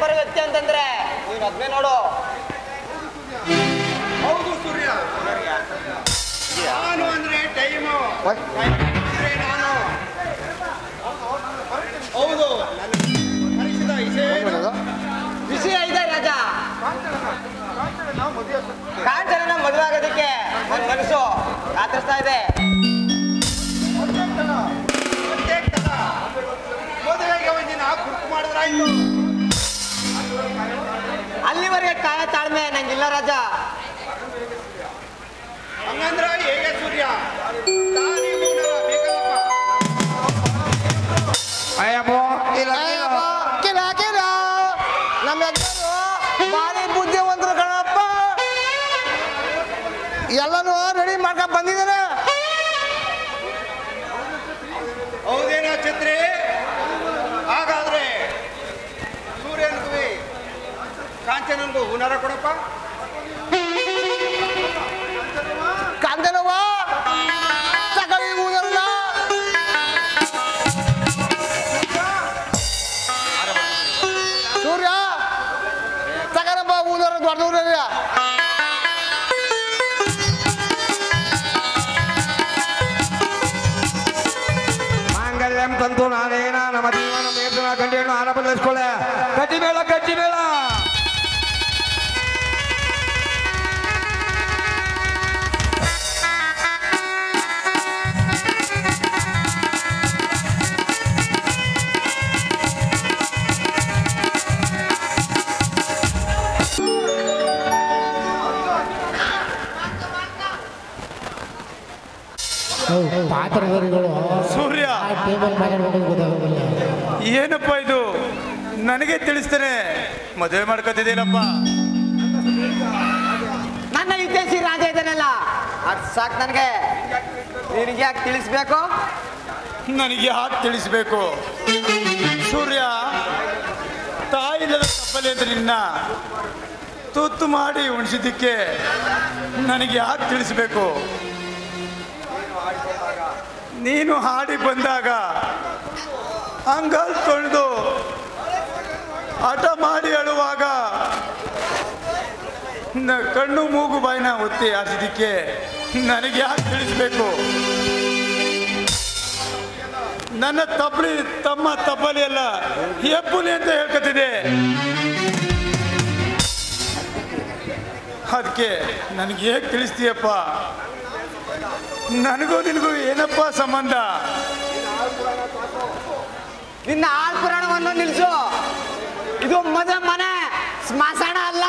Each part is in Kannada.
ಬರೋ ವ್ಯಕ್ತಿ ಅಂತಂದ್ರೆ ನೀನು ಅದ್ನೇ ನೋಡು ಹೌದು ಸೂರ್ಯ ನಾನು ಅಂದ್ರೆ ಟೈಮು ಅಂದ್ರೆ ನಾನು ಹೌದು ನನ್ನ ಪರಿಚಿತ ವಿಷಯ ಏನು? ವಿಷಯ ಇದೆ ರಾಜ ಕಾಂಚನ ಮದುವೆ ಆಗೋದಕ್ಕೆ ನನ್ನ ಮನಸ್ಸು ಕಾತರಿಸ್ತಾ ಇದೆ ಮತ್ತೆ ತಡ. ಮದುವೆಗೆ ಒಂದಿನ ಗುರುತು ಮಾಡಿದ್ರಾಯ್ತು ಅಲ್ಲಿವರೆಗೆ ಕಾಯ ತಾಳ್ಮೆ ನಂಗಿಲ್ಲ ರಾಜ ಹಂಗಂದ್ರ ಹೇಗೆ ಸೂರ್ಯ ತಾನೇ ಮೂನರ ಬೇಕಲ್ಲಪ್ಪ ಕಿಲ ಕಿಲ ನಮ್ಮ ಯಜಮಾನರು ಭಾರಿ ಬುದ್ಧಿವಂತರು ಕಣಪ್ಪ ಎಲ್ಲನೂ ರೆಡಿ ಮಾಡ್ಕೊಂಡ್ ಬಂದಿದ್ದಾರೆ ಹೌದೇನೋ ಛತ್ರಿ ಹಾಗಾದ್ರೆ ಸೂರ್ಯನಿಗೂ ಕಾಂಚನನ್ಗೂ ಹುನರ ಕೊಡಪ್ಪ ಕಾಂತನವ್ವ ತಗೊಳ್ಳಿ ಊರಲ್ಲ ಸೂರ್ಯ ತಗರಪ್ಪ ಊದರ ದೊಡ್ಡ ಊರಲ್ಲ ಮಾಂಗಲ್ಯಂ ತಂತು ನಾನೇನ ನಮ್ಮ ಜೀವನ ಮೇರ್ದನ ಗಂಟೆಯನ್ನು ಆನ ಬದಲಿಸ್ಕೊಳ್ಳೆ ಕಟ್ಟಿ ಮೇಳ ಕಟ್ಟಿ ಮೇಳ ಪಾತ್ರಧಾರಿಗಳು ಸೂರ್ಯ ಆ ಟೇಬಲ್ ಮಾತಾಡ್ಬೇಕು ಗೊತ್ತಾಗೋದಿಲ್ಲ ಏನಪ್ಪ ಇದು ನನಗೆ ತಿಳಿಸ್ತೇನೆ ಮದುವೆ ಮಾಡ್ಕೊತಿದ್ದೀನಪ್ಪ ನನ್ನ ಹಿತೈಷಿ ರಾಜ ಇದ್ದಾನಲ್ಲ ಅದ್ ಸಾಕ್ ನನಗೆ ನಿನಗೆ ಯಾಕೆ ತಿಳಿಸ್ಬೇಕು ನನಗೆ ಯಾಕೆ ತಿಳಿಸ್ಬೇಕು ಸೂರ್ಯ ತಾಯಿಲ್ಲದ ತಪ್ಪಲೆ ಅಂತ ನಿನ್ನ ತುತ್ತು ಮಾಡಿ ಉಣಿಸಿದ್ದಕ್ಕೆ ನನಗೆ ಯಾಕೆ ತಿಳಿಸ್ಬೇಕು ನೀನು ಹಾಡಿ ಬಂದಾಗ ಅಂಗಲ್ ತೊಳೆದು ಹಠ ಮಾಡಿ ಅಳುವಾಗ ನ- ಕಣ್ಣು ಮೂಗು ಬಾಯಿನ ಒತ್ತಿ ಆರಿಸಿದ್ದಕ್ಕೆ ನನಗೆ ಯಾಕೆ ತಿಳಿಸ್ಬೇಕು ನನ್ನ ತಪ್ಪಲಿ ತಮ್ಮ ತಪ್ಪಲಿ ಅಲ್ಲ ಎಪ್ಪುಲಿ ಅಂತ ಹೇಳ್ಕೊತಿದೆ ಅದಕ್ಕೆ ನನಗೆ ಹೇಗೆ ತಿಳಿಸ್ತೀಯಪ್ಪ ನನಗೂ ನಿನಗೂ ಏನಪ್ಪ ಸಂಬಂಧ ನಿನ್ನ ಆಳ್ ಪುರಾಣವನ್ನು ನಿಲ್ಸು ಇದು ಮದುವೆ ಮನೆ ಸ್ಮಶಾನ ಅಲ್ಲ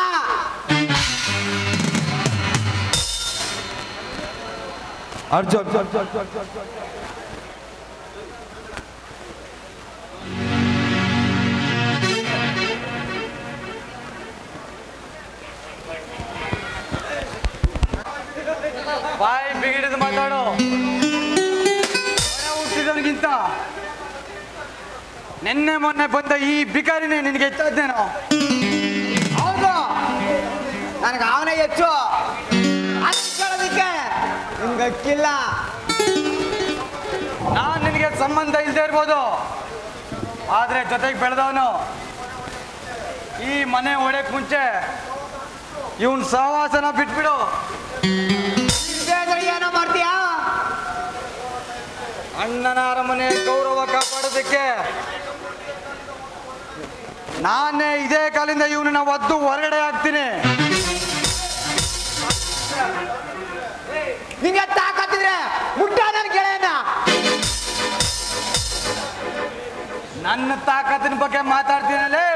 ಅರ್ಜುನ್ ಬಾಯಿ ಬಿಗಿಡಿದು ಮಾತಾಡು ಹುಟ್ಟಿದವನಿಗಿಂತ ನಿನ್ನೆ ಮೊನ್ನೆ ಬಂದ ಈ ಬಿಕಾರಿನೇ ನಿನಗೆ ಹೆಚ್ಚಾದ್ದೇನೋ ಹೌದು ನನಗೆ ಅವನೇ ಹೆಚ್ಚು ಕೇಳೋದಕ್ಕೆ ನಿಮ್ಗೆ ಅಕ್ಕಿಲ್ಲ ನಾನು ನಿನಗೆ ಸಂಬಂಧ ಇಲ್ಲದೆ ಇರ್ಬೋದು ಆದರೆ ಜೊತೆಗೆ ಬೆಳೆದವನು ಈ ಮನೆ ಒಡೆಯಕ್ಕೆ ಮುಂಚೆ ಇವನ್ ಸಹವಾಸನ ಬಿಟ್ಬಿಡು ಇಲ್ದೇ ಏನೋ ಮಾಡ್ತೀಯಾ ಅಣ್ಣನ ಅರಮನೆ ಗೌರವ ಕಾಪಾಡೋದಕ್ಕೆ ನಾನೇ ಇದೇ ಕಾಲಿಂದ ಇವನನ್ನ ಒದ್ದು ಹೊರಗಡೆ ಹಾಕ್ತೀನಿ ನಿಂಗೆ ತಾಕತ್ತಿದ್ರೆ ಮುಟ್ಟ ನನ್ನ ಗೆಳೆಯನ ನನ್ನ ತಾಕತ್ತಿನ ಬಗ್ಗೆ ಮಾತಾಡ್ತೀನಲ್ಲೇ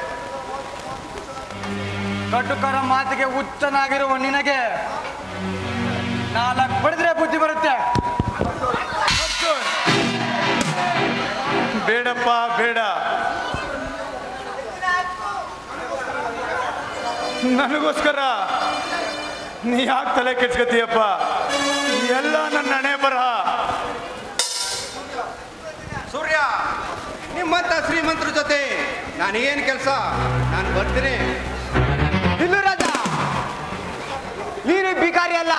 ಕಟುಕರ ಮಾತಿಗೆ ಹುಚ್ಚನಾಗಿರುವ ನಿನಗೆ ನಾಲ್ಕು ಬಡಿದ್ರೆ ಬುದ್ಧಿ ಬರುತ್ತೆ ಬೇಡಪ್ಪ ಬೇಡ ನನಗೋಸ್ಕರ ನೀ ಯಾಕೆ ತಲೆ ಕೆಡ್ಸ್ಕೊತೀಯಪ್ಪ ಎಲ್ಲ ನನ್ನ ಹಣೆ ಬರಹ ಸೂರ್ಯ ನಿಮ್ಮಂತ ಶ್ರೀಮಂತರ ಜೊತೆ ನಾನೇನು ಕೆಲಸ ನಾನು ಬರ್ತೀನಿ ಇಲ್ಲು ರಾಜ ನೀನು ಬಿಕಾರಿ ಅಲ್ಲ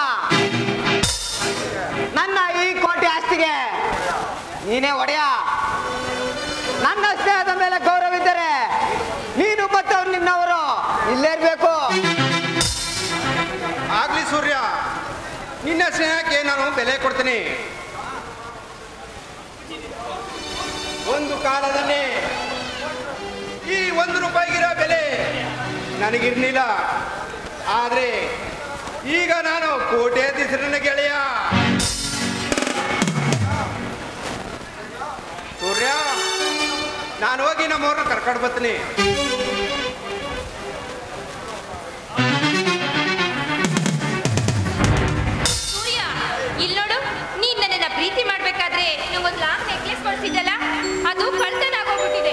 ನನ್ನ ಈ ಕೋಟೆ ಆಸ್ತಿಗೆ ನೀನೇ ಒಡೆಯ ನನ್ನ ಸ್ನೇಹದ ಮೇಲೆ ಗೌರವ ಇದ್ದರೆ ನೀನು ಮತ್ತವನು ಇಲ್ಲೇ ಇರ್ಬೇಕು ಆಗ್ಲಿ ಸೂರ್ಯ ನಿನ್ನ ಸ್ನೇಹಕ್ಕೆ ನಾನು ಬೆಲೆ ಕೊಡ್ತೀನಿ ಒಂದು ಕಾಲದಲ್ಲಿ ಈ ಒಂದು ರೂಪಾಯಿಗಿರೋ ಬೆಲೆ ನನಗಿರ್ಲಿಲ್ಲ ಆದ್ರೆ ಈಗ ನಾನು ಕೋಟ್ಯಾಧೀಶರನ್ನ ಗೆಳೆಯ ಸೂರ್ಯ ನಾನು ಹೋಗಿ ನಮ್ಮವ್ರನ್ನ ಕರ್ಕೊಂಡು ಬರ್ತೀನಿ ಸೂರ್ಯ ಇಲ್ಲಿ ನೋಡು ನೀನ್ ನನ್ನನ್ನ ಪ್ರೀತಿ ಮಾಡ್ಬೇಕಾದ್ರೆ ನಂಗೊಂದು ಲಾಂಗ್ ನೆಕ್ಲೆಸ್ ಕೊಡ್ಸಿದ್ದಲ್ಲ ಅದು ಕಳ್ತನ ಆಗೋಗ್ಬಿಟ್ಟಿದೆ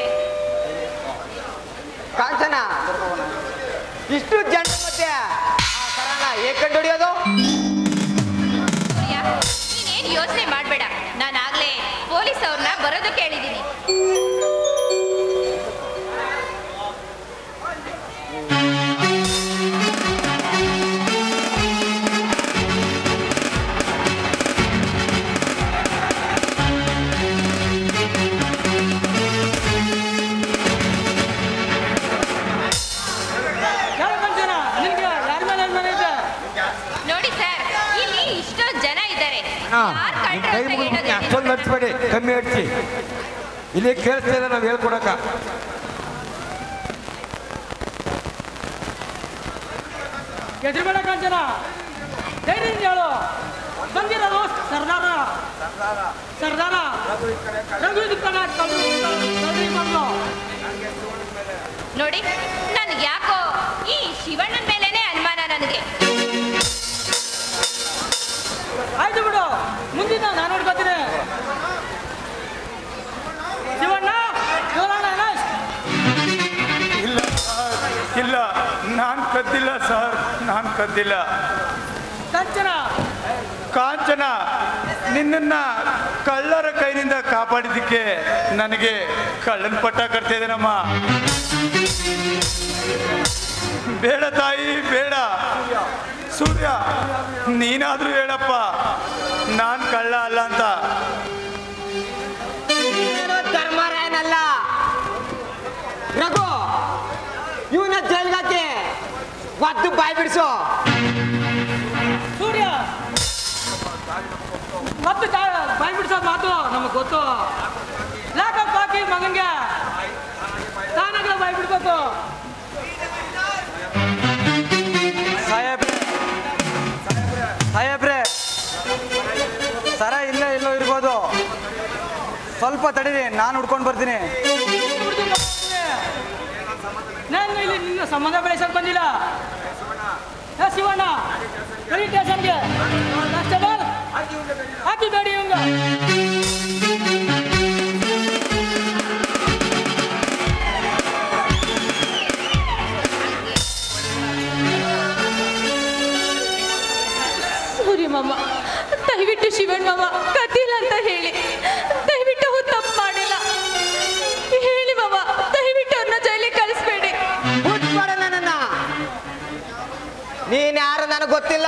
ಕಾಂಚನ ಇಷ್ಟು ಜನ ಮತ್ತೆ ಆ ಸರನ ಹೇಗ್ ಕಂಡು ಹಿಡಿಯೋದು ಸೂರ್ಯ ನೀನೇನ್ ಯೋಚನೆ ಮಾಡ್ಬೇಡ ನಾನು ಆಗ್ಲೇ ಪೊಲೀಸ್ ಅವ್ರನ್ನ ಬರೋದಕ್ಕೆ ಹೇಳಿದ್ದೀನಿ ನೋಡಿ ಸರ್ ಇಲ್ಲಿ ಇಷ್ಟೊಂದು ಜನ ಇದ್ದಾರೆ ಯಾರ್ ಕಂಡ್ರೆ ಕೈ ಅಂತ ಮುಗಿದು ಹೇಳೋದು ಅಷ್ಟೊಂದು ಹಚ್ಬೇಡಿ ಕಮ್ಮಿ ಹಚ್ಚಿ ಇಲ್ಲಿ ಕೇಳಿಸ್ತಾ ಇಲ್ಲ ನಾವು ಹೇಳ್ಕೊಡಕ ಎದುರುಬೇಡ ಕಾಂಚನ ಧೈರ್ಯ ಹೇಳು ಬಂದಿರೋದು ಸರ್ದಾರ ಸರ್ದಾರ ರಘು ಬಂದು ನೋಡಿ ನನ್ಗೆ ಯಾಕೋ ಈ ಶಿವಣ್ಣನ ಮೇಲೇನೆ ಅನುಮಾನ ನನಗೆ ಆಯ್ತು ಬಿಡು ಮುಂದಿನ ನಾನು ನೋಡ್ಕೊತೀನಿ ಶಿವಣ್ಣ ಶಿವಣ್ಣ ಗಣೇಶ್ ಇಲ್ಲ ಇಲ್ಲ ನಾನು ಕದ್ದಿಲ್ಲ ಸರ್ ನಾನು ಕದ್ದಿಲ್ಲ ಕಾಂಚನ ಕಾಂಚನ ನಿನ್ನನ್ನ ಕಳ್ಳರ ಕೈನಿಂದ ಕಾಪಾಡಿದ್ದಕ್ಕೆ ನನಗೆ ಕಳ್ಳನ ಪಟ್ಟ ಕಟ್ತಾ ಇದ್ದೇನಮ್ಮ ಬೇಡ ತಾಯಿ ಬೇಡ ಸೂರ್ಯ ನೀನಾದ್ರೂ ಹೇಳಪ್ಪ ನಾನು ಕಳ್ಳ ಅಲ್ಲ ಅಂತ ನೀನೇನು ಧರ್ಮರಾಯನಲ್ಲ ರಘು ಇವನ ಜೈಲ್ಗಾಕಿ ಒದ್ದು ಬಾಯ್ ಬಿಡಿಸು ಸೂರ್ಯ ಮತ್ತು ಬಾಯ್ ಬಿಡ್ಸೋದು ಮಾತು ನಮಗೆ ಗೊತ್ತು ಲ್ಯಾಕಪ್ ಹಾಕಿ ಮಗನ್ಗೆ ತಾನಾಗಲೇ ಬಾಯ್ ಬಿಡ್ಬೇಕು ಸಾಹೇಬ್ರೆ ಸಾಹೇಬ್ರೆ ಸರ ಇಲ್ಲೇ ಎಲ್ಲೋ ಇರ್ಬೋದು ಸ್ವಲ್ಪ ತಡೀರಿ ನಾನು ಹುಡ್ಕೊಂಡು ಬರ್ತೀನಿ ನಾನು ಇಲ್ಲಿ ನಿನ್ನ ಸಂಬಂಧ ಬೆಳೆಸಕ್ ಬಂದಿಲ್ಲ ಏ ಶಿವಣ್ಣ ಕರಿ ಸ್ಟೇಷನ್ಗೆ ಕಾನ್ಸ್ಟೇಬಲ್ ಹಾಕಿ ಗಾಡಿ ಇವಂಗ ಸೂರ್ಯ ಮಾಮ ದಯವಿಟ್ಟು ಶಿವಣ್ಣ ಮಾಮ ಕತಿಲ್ಲ ಅಂತ ಹೇಳಿ ದಯವಿಟ್ಟು ಅವ್ರು ತಪ್ಪು ಮಾಡಿಲ್ಲ ಹೇಳಿ ಮಾಮ ದಯವಿಟ್ಟು ಅವ್ರನ್ನ ಜೈಲಿಗೆ ಕಳಿಸ್ಬೇಡಿ ಬಿಟ್ಬೇಡ ನನ್ನನ್ನ ನೀನ್ ಯಾರು ನನಗೆ ಗೊತ್ತಿಲ್ಲ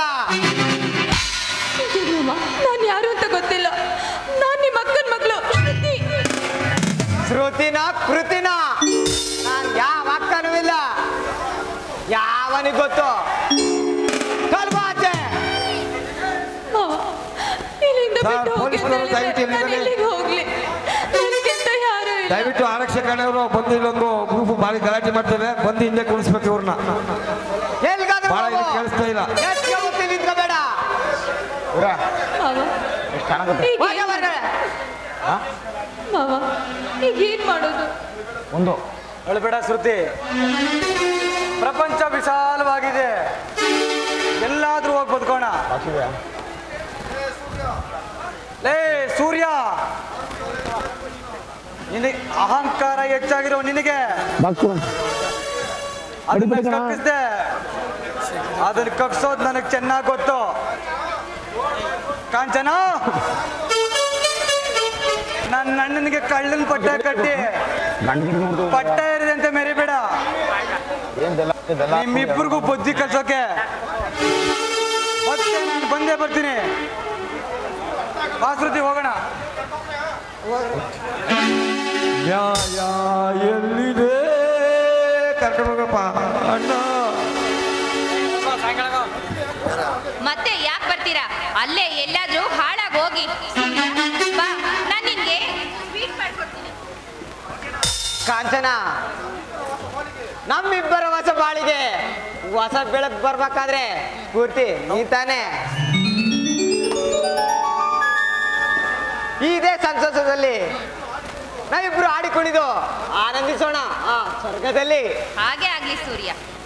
ಮಾಮ ನಾನು ಯಾರು ಅಂತ ಗೊತ್ತಿಲ್ಲ ನಾನು ನಿಮ್ಮ ಅಕ್ಕನ ಮಗಳು ಶ್ರುತಿ ಶ್ರುತಿನ ಕೃತಿನ ನಾನ್ ಯಾವ ಅಕ್ಕನೂ ಇಲ್ಲ ಯಾವನಿಗೆ ಗೊತ್ತು ಕಲ್ಬಾ ಆಚೆ ಮಾವ, ಇಲ್ಲಿಂದ ಸರ್, ಬಿಟ್ಟು ಹೋಗಿ ಪೊಲೀಸ್ನವರು ಅಂತ ದಯವಿಟ್ಟು ಹೇಳಿದ್ರೆ ನಾನು ಇಲ್ಲಿಂದಲೇ- ಎಲ್ಲಿಗೆ ಹೋಗ್ಲಿ ನನಗಿಂತ ಯಾರು ಇಲ್ಲ ದಯವಿಟ್ಟು ಆರಕ್ಷಕನವರು ಬಂದು ಇಲ್ಲೊಂದು ಗ್ರೂಪ್ ಭಾರಿ ಗಲಾಟೆ ಮಾಡ್ತೇವೆ ಬಂದು ಹಿಂದೆ ಕುಣಿಸ್ಬೇಕು ಇವ್ರನ್ನ ಎಲ್ಗಾದ್ರೂ ಭಾಳ ಇಲ್ಲಿ ಹೋಗು. ಕೇಳಿಸ್ತಾ ಇಲ್ಲ ಎಷ್ಟ್ಗೆ ಗೊತ್ತಿ ನಿಂತ್ಕೋಬೇಡ ಮಾವ ಈಗ ಹೋಗೆ ಏನ್ ಹೊರ್ಗಡೆ. ಮಾವ ಈಗ ಏನ್ ಮಾಡೋದು ಅಳ್ಬೇಡ ಶ್ರುತಿ ಪ್ರಪಂಚ ವಿಶಾಲವಾಗಿದೆ ಎಲ್ಲಾದ್ರೂ ಹೋಗಿ ಬದುಕೋಣ ಲೇ ಸೂರ್ಯ ನಿನಗೆ ಅಹಂಕಾರ ಹೆಚ್ಚಾಗಿರೋ ನಿನಗೆ ಅದನ್ನ ಕಕ್ಕಿಸ್ದೆ ಅದನ್ನ ಕಕ್ಸೋದು ನನಗೆ ಚೆನ್ನಾಗಿ ಗೊತ್ತು ಕಾಂಚನ ನನ್ನ ಅಣ್ಣನಿಗೆ ಕಳ್ಳನ ಪಟ್ಟ ಕಟ್ಟಿ ಪಟ್ಟ ಇರಿದೆ ಅಂತ ಮೆರಿಬೇಡ ನಿಮ್ಮಿಬ್ಬರಿಗೂ ಬುದ್ಧಿ ಕಲ್ಸೋಕೆ ಮತ್ತೆ ನಾನು ಬಂದೇ ಬರ್ತೀನಿ ಆಸೃತಿ ಹೋಗೋಣ ನ್ಯಾಯ ಎಲ್ಲಿದೆ ಕರ್ಕೊಂಡು ಹೋಗಪ್ಪ ಅಣ್ಣ ಮತ್ತೆ ಯಾಕೆ ಬರ್ತೀರಾ ಅಲ್ಲೇ ಎಲ್ಲಾದ್ರೂ ಹಾಳಾಗಿ ಹೋಗಿ ಬಾ ನಾನು ನಿನ್ಗೆ ಸ್ವೀಟ್ ಮಾಡ್ಕೊಡ್ತೀನಿ ಕಾಂಚನ ನಮ್ಮಿಬ್ಬರ ಹೊಸ ಬಾಳಿಗೆ ಹೊಸ ಬೆಳಕು ಬರ್ಬೇಕಾದ್ರೆ ಪೂರ್ತಿ ನೀ ತಾನೇ ಇದೇ ಸಂತೋಷದಲ್ಲಿ ನಾವಿಬ್ರು ಆಡಿಕೊಂಡಿದ್ದು ಆನಂದಿಸೋಣ ಆ ಸ್ವರ್ಗದಲ್ಲಿ ಹಾಗೆ ಆಗ್ಲಿ ಸೂರ್ಯ